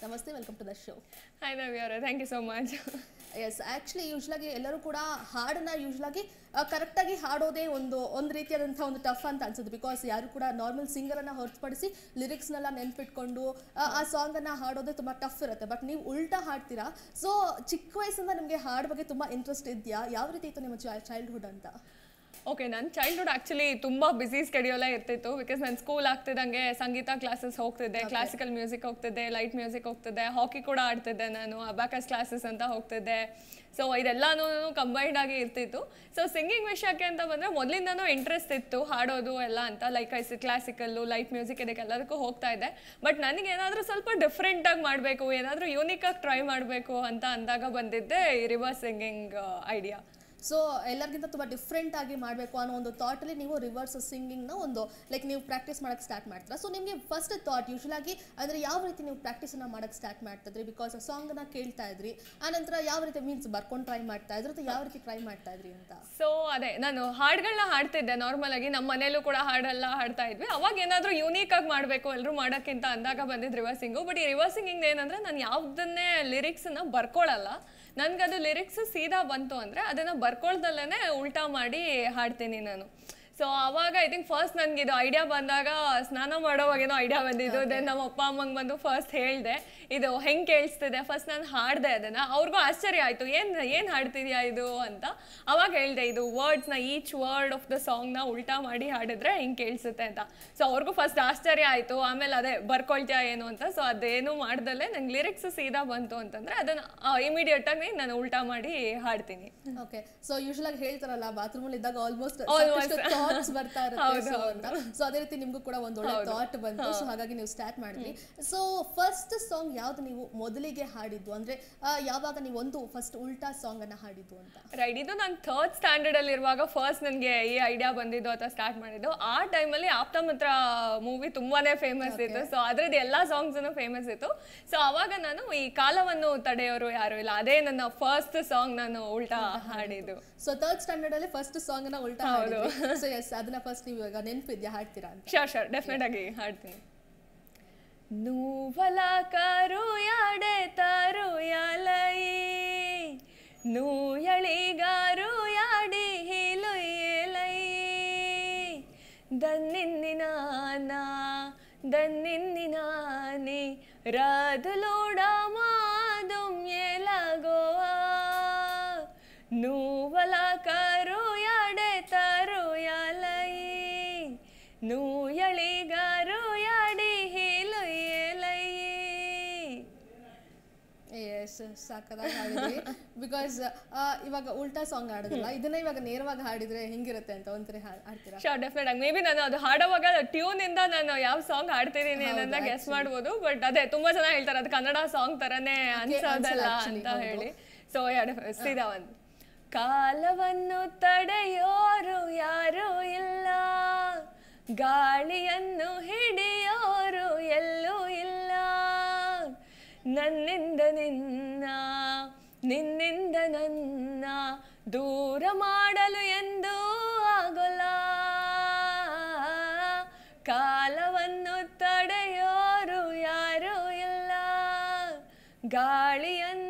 ನಮಸ್ತೆ welcome to the show hi Navi ಅವರೇ thank you so much yes actually ಯೂಶ್ವಲಾಗಿ ಎಲ್ಲರೂ ಕೂಡ ಹಾಡನ್ನ ಯೂಶ್ವಲಾಗಿ ಕರೆಕ್ಟಾಗಿ ಹಾಡೋದೇ ಒಂದು ಒಂದು ರೀತಿಯಾದಂಥ ಒಂದು ಟಫ್ ಅಂತ ಅನ್ಸುತ್ತೆ ಬಿಕಾಸ್ ಯಾರು ಕೂಡ ನಾರ್ಮಲ್ ಸಿಂಗರನ್ನು ಹೊರತುಪಡಿಸಿ ಲಿರಿಕ್ಸ್ನೆಲ್ಲ ನೆನ್ಪಿಟ್ಕೊಂಡು ಆ- ಆ ಸಾಂಗನ್ನು ಹಾಡೋದೇ ತುಂಬ ಟಫ್ ಇರುತ್ತೆ ಬಟ್ ನೀವು ಉಲ್ಟಾ ಹಾಡ್ತೀರಾ ಸೊ ಚಿಕ್ಕ ವಯಸ್ಸಿಂದ ನಿಮಗೆ ಹಾಡ್ ಬಗ್ಗೆ ತುಂಬ ಇಂಟ್ರೆಸ್ಟ್ ಇದೆಯಾ ಯಾವ ರೀತಿ ಇತ್ತು ನಿಮ್ಮ ಚೈಲ್ಡ್ಹುಡ್ ಅಂತ ಓಕೆ ನನ್ನ ಚೈಲ್ಡ್ಹುಡ್ ಆ್ಯಕ್ಚುಲಿ ತುಂಬ ಬ್ಯುಸಿ ಸ್ಕೆಡ್ಯೂಲೇ ಇರ್ತಿತ್ತು ಬಿಕಾಸ್ ನಾನು ಸ್ಕೂಲ್ ಆಗ್ತಿದ್ದಂಗೆ ಸಂಗೀತ ಕ್ಲಾಸಸ್ ಹೋಗ್ತಿದ್ದೆ ಕ್ಲಾಸಿಕಲ್ ಮ್ಯೂಸಿಕ್ ಹೋಗ್ತಿದ್ದೆ ಲೈಟ್ ಮ್ಯೂಸಿಕ್ ಹೋಗ್ತಿದ್ದೆ ಹಾಕಿ ಕೂಡ ಆಡ್ತಿದ್ದೆ ನಾನು ಅಬ್ಯಾಕಸ್ ಕ್ಲಾಸಸ್ ಅಂತ ಹೋಗ್ತಿದ್ದೆ ಸೊ ಇದೆಲ್ಲನೂ ಕಂಬೈನ್ಡ್ ಆಗಿ ಇರ್ತಿತ್ತು ಸೊ ಸಿಂಗಿಂಗ್ ವಿಷಯಕ್ಕೆ ಅಂತ ಬಂದರೆ ಮೊದಲಿಂದನೂ ಇಂಟ್ರೆಸ್ಟ್ ಇತ್ತು ಹಾಡೋದು ಎಲ್ಲ ಅಂತ ಲೈಕ್ ಐಸ್ ಕ್ಲಾಸಿಕಲ್ಲು ಲೈಟ್ ಮ್ಯೂಸಿಕ್ ಇದಕ್ಕೆ ಎಲ್ಲದಕ್ಕೂ ಹೋಗ್ತಾ ಇದ್ದೆ ಬಟ್ ನನಗೆ ಏನಾದರೂ ಸ್ವಲ್ಪ ಡಿಫ್ರೆಂಟಾಗಿ ಮಾಡಬೇಕು ಏನಾದರೂ ಯೂನಿಕಾಗಿ ಟ್ರೈ ಮಾಡಬೇಕು ಅಂತ ಅಂದಾಗ ಬಂದಿದ್ದೆ ರಿವರ್ಸ್ ಸಿಂಗಿಂಗ್ ಐಡಿಯಾ ಸೊ ಎಲ್ಲರಿಗಿಂತ ತುಂಬ ಡಿಫ್ರೆಂಟ್ ಆಗಿ ಮಾಡಬೇಕು ಅನ್ನೋ ಒಂದು ಥಾಟಲ್ಲಿ ನೀವು ರಿವರ್ಸ್ ಸಿಂಗಿಂಗ್ನ ಒಂದು ಲೈಕ್ ನೀವು ಪ್ರಾಕ್ಟೀಸ್ ಮಾಡೋಕ್ಕೆ ಸ್ಟಾರ್ಟ್ ಮಾಡ್ತೀರಾ ಸೊ ನಿಮಗೆ ಫಸ್ಟ್ ಥಾಟ್ ಯೂಶಲಾಗಿ ಅಂದರೆ ಯಾವ ರೀತಿ ನೀವು ಪ್ರಾಕ್ಟೀಸನ್ನು ಮಾಡೋಕ್ಕೆ ಸ್ಟಾರ್ಟ್ ಮಾಡ್ತಿದ್ರಿ ಬಿಕಾಸ್ ಸಾಂಗನ್ನ ಕೇಳ್ತಾ ಇದ್ರಿ ಆನಂತರ ಯಾವ ರೀತಿ ಮೀನ್ಸ್ ಬರ್ಕೊಂಡು ಟ್ರೈ ಮಾಡ್ತಾ ಇದ್ರಿ ಅಥವಾ ಯಾವ ರೀತಿ ಟ್ರೈ ಮಾಡ್ತಾ ಇದ್ರಿ ಅಂತ ಸೊ ಅದೇ ನಾನು ಹಾಡುಗಳನ್ನ ಹಾಡ್ತಿದ್ದೆ ನಾರ್ಮಲ್ ಆಗಿ ನಮ್ಮ ಮನೇಲೂ ಕೂಡ ಹಾಡೆಲ್ಲ ಹಾಡ್ತಾ ಇದ್ವಿ ಅವಾಗ ಏನಾದರೂ ಯೂನಿಕ್ ಆಗಿ ಮಾಡಬೇಕು ಎಲ್ಲರೂ ಮಾಡೋಕ್ಕಿಂತ ಅಂದಾಗ ಬಂದಿದ್ದು ರಿವರ್ಸಿಂಗು ಬಟ್ ಈ ರಿವರ್ಸಿಂಗ್ ಏನಂದ್ರೆ ನಾನು ಯಾವುದನ್ನೇ ಲಿರಿಕ್ಸನ್ನ ಬರ್ಕೊಳ್ಳಲ್ಲ ನನ್ಗದು ಲಿರಿಕ್ಸ್ ಸೀದಾ ಬಂತು ಅಂದರೆ ಅದನ್ನು ಬರ್ಕೊಳ್ದಲ್ಲೇ ಉಲ್ಟಾ ಮಾಡಿ ಹಾಡ್ತೀನಿ ನಾನು ಸೊ ಅವಾಗ ಐ ಥಿಂಕ್ ಫಸ್ಟ್ ನನಗೆ ಇದು ಐಡಿಯಾ ಬಂದಾಗ ಸ್ನಾನ ಮಾಡೋವಾಗೇನೋ ಐಡಿಯಾ ಬಂದಿದ್ದು ದೆನ್ ನಮ್ಮ ಅಪ್ಪ ಅಮ್ಮಂಗೆ ಬಂದು ಫಸ್ಟ್ ಹೇಳಿದೆ ಇದು ಹೆಂಗೆ ಕೇಳಿಸ್ತಿದೆ ಫಸ್ಟ್ ನಾನು ಹಾಡಿದೆ ಅದನ್ನು ಅವ್ರಿಗೂ ಆಶ್ಚರ್ಯ ಆಯಿತು ಏನು ಏನು ಹಾಡ್ತಿದ್ಯಾ ಇದು ಅಂತ ಅವಾಗ ಹೇಳಿದೆ ಇದು ವರ್ಡ್ಸ್ನ ಈಚ್ ವರ್ಡ್ ಆಫ್ ದ ಸಾಂಗ್ನ ಉಲ್ಟಾ ಮಾಡಿ ಹಾಡಿದ್ರೆ ಹಿಂಗೆ ಕೇಳಿಸುತ್ತೆ ಅಂತ ಸೊ ಅವ್ರಿಗೂ ಫಸ್ಟ್ ಆಶ್ಚರ್ಯ ಆಯಿತು ಆಮೇಲೆ ಅದೇ ಬರ್ಕೊಳ್ತೀಯಾ ಏನು ಅಂತ ಸೊ ಅದೇನು ಮಾಡ್ದಲ್ಲೇ ನಂಗೆ ಲಿರಿಕ್ಸ್ ಸೀದಾ ಬಂತು ಅಂತಂದರೆ ಅದನ್ನು ಇಮಿಡಿಯೇಟಾಗಿ ನಾನು ಉಲ್ಟಾ ಮಾಡಿ ಹಾಡ್ತೀನಿ ಓಕೆ ಸೊ ಯೂಶಲಾಗಿ ಹೇಳ್ತಾರಲ್ಲ ಬಾತ್ರೂಮಲ್ಲಿ ಇದ್ದಾಗ ಆಲ್ಮೋಸ್ಟ್ Almost. ಥಾಟ್ಸ್ ಬರ್ತಾ ಇರುತ್ತೆ ಹೌದು, so ಅಂತ ಸೊ ಅದೇ ರೀತಿ ನಿಮಗೂ ಕೂಡ ಒಂದು ಒಳ್ಳೆ ಥಾಟ್ ಬಂತು ಸೊ ಹಾಗಾಗಿ ನೀವು ಸ್ಟಾರ್ಟ್ ಮಾಡಿದ್ರಿ ಸೊ ಫಸ್ಟ್ ಸಾಂಗ್ ಯಾವ್ದು ನೀವು ಮೊದಲಿಗೆ ಹಾಡಿದ್ದು ಅಂದ್ರೆ ಆ, ಯಾವಾಗ ನೀವು ಒಂದು ಫಸ್ಟ್ ಉಲ್ಟಾ ಸಾಂಗ್ ಅನ್ನ ಹಾಡಿದ್ದು ಅಂತ ರೈಟ್ ಇದು ನಾನು ಥರ್ಡ್ ಸ್ಟ್ಯಾಂಡರ್ಡ್ ಅಲ್ಲಿ ಇರುವಾಗ ಫಸ್ಟ್ ನನಗೆ ಈ ಐಡಿಯಾ ಬಂದಿದ್ದು ಅಥವಾ ಸ್ಟಾರ್ಟ್ ಮಾಡಿದ್ದು ಆ ಟೈಮಲ್ಲಿ ಆಪ್ತಮಿತ್ರ ಮೂವಿ ತುಂಬಾನೇ ಫೇಮಸ್ ಇತ್ತು ಸೊ ಅದ್ರದ್ದು ಎಲ್ಲ ಸಾಂಗ್ಸ್ ಫೇಮಸ್ ಇತ್ತು ಸೊ ಅವಾಗ ನಾನು ಈ ಕಾಲವನ್ನು ತಡೆಯೋರು ಯಾರು ಇಲ್ಲ ಅದೇ ನನ್ನ ಫಸ್ಟ್ ಸಾಂಗ್ ನಾನು ಉಲ್ಟಾ ಹಾಡಿದ್ದು ಸೊ ಥರ್ಡ್ ಸ್ಟ್ಯಾಂಡರ್ಡ್ ಅಲ್ಲಿ ಫಸ್ಟ್ ಸಾಂಗ್ ಅನ್ನ ಉಲ್ಟಾ ಹಾಡಿದ್ರಿ ಸೊ ಎಸ್ ಅದನ್ನ ಫಸ್ಟ್ ನೀವು ಇವಾಗ ನೆನಪಿದ್ಯಾ ಹಾಡ್ತೀರಾ ಅಂತ ಶೋರ್ ಶೋರ್ ಡೆಫಿನೆಟ್ ಆಗಿ ಹಾಡ್ತೀನಿ ನೂವಲ ಕರುಯಾಡೆ ತರುಯಲೈ ನೂಯಳಿಗಾರು ಯಾಡಿ ಹಿಲುಯಲೈ దన్నిన్నినానా దన్నిన్నినాని రాదులోడా మాదుం ఎలాగోవా నువ్వల కరుయాడే తరుయాలై నూయళిగారు యాడి ಹಿಲುಯಲೈ ಎಸ್ ಸಾಕದಾಗಿ ಹಾಡಿದ್ರಿ ಬಿಕಾಸ್ ಇವಾಗ ಉಲ್ಟಾ ಸಾಂಗ್ ಹಾಡಿದ್ರಲ್ಲ ಇದನ್ನ ಇವಾಗ ನೇರವಾಗಿ ಹಾಡಿದ್ರೆ ಹೆಂಗಿರುತ್ತೆ ಅಂತ ಒಂದ್ಸರಿ ಹಾ- ಹಾಡ್ತೀರಾ ಶೋರ್ ಡೆಫಿನೆಟ್ ಆಗಿ ಮೇ ಬಿ ನಾನು ಅದು ಹಾಡುವಾಗ ಟ್ಯೂನ್ ಇಂದ ನಾನು ಯಾವ ಸಾಂಗ್ ಹಾಡ್ತಿದ್ದೀನಿ ಅನ್ನೋದನ್ನ ಗೆಸ್ ಮಾಡ್ಬೋದು ಬಟ್ ಅದೇ ತುಂಬಾ ಜನ ಹೇಳ್ತಾರೆ ಅದು ಕನ್ನಡ ಸಾಂಗ್ ತರನೇ ಅನ್ಸೋದಲ್ಲ actually, ಅಂತ ಹೌದು. ಹೇಳಿ ಸೊ ಸೀದಾ ಒಂದು ಕಾಲವನ್ನು ತಡೆಯೋರು ಯಾರೂ ಇಲ್ಲ ಗಾಳಿಯನ್ನು ಹಿಡಿಯೋರು ಎಲ್ಲೂ ಇಲ್ಲ ನನ್ನಿಂದ ನಿನ್ನ ನಿನ್ನಿಂದ ನನ್ನ ದೂರ ಮಾಡಲು ಎಂದೂ ಆಗೋಲ್ಲ ಕಾಲವನ್ನು ತಡೆಯೋರು ಯಾರೂ ಇಲ್ಲ ಗಾಳಿಯನ್ನು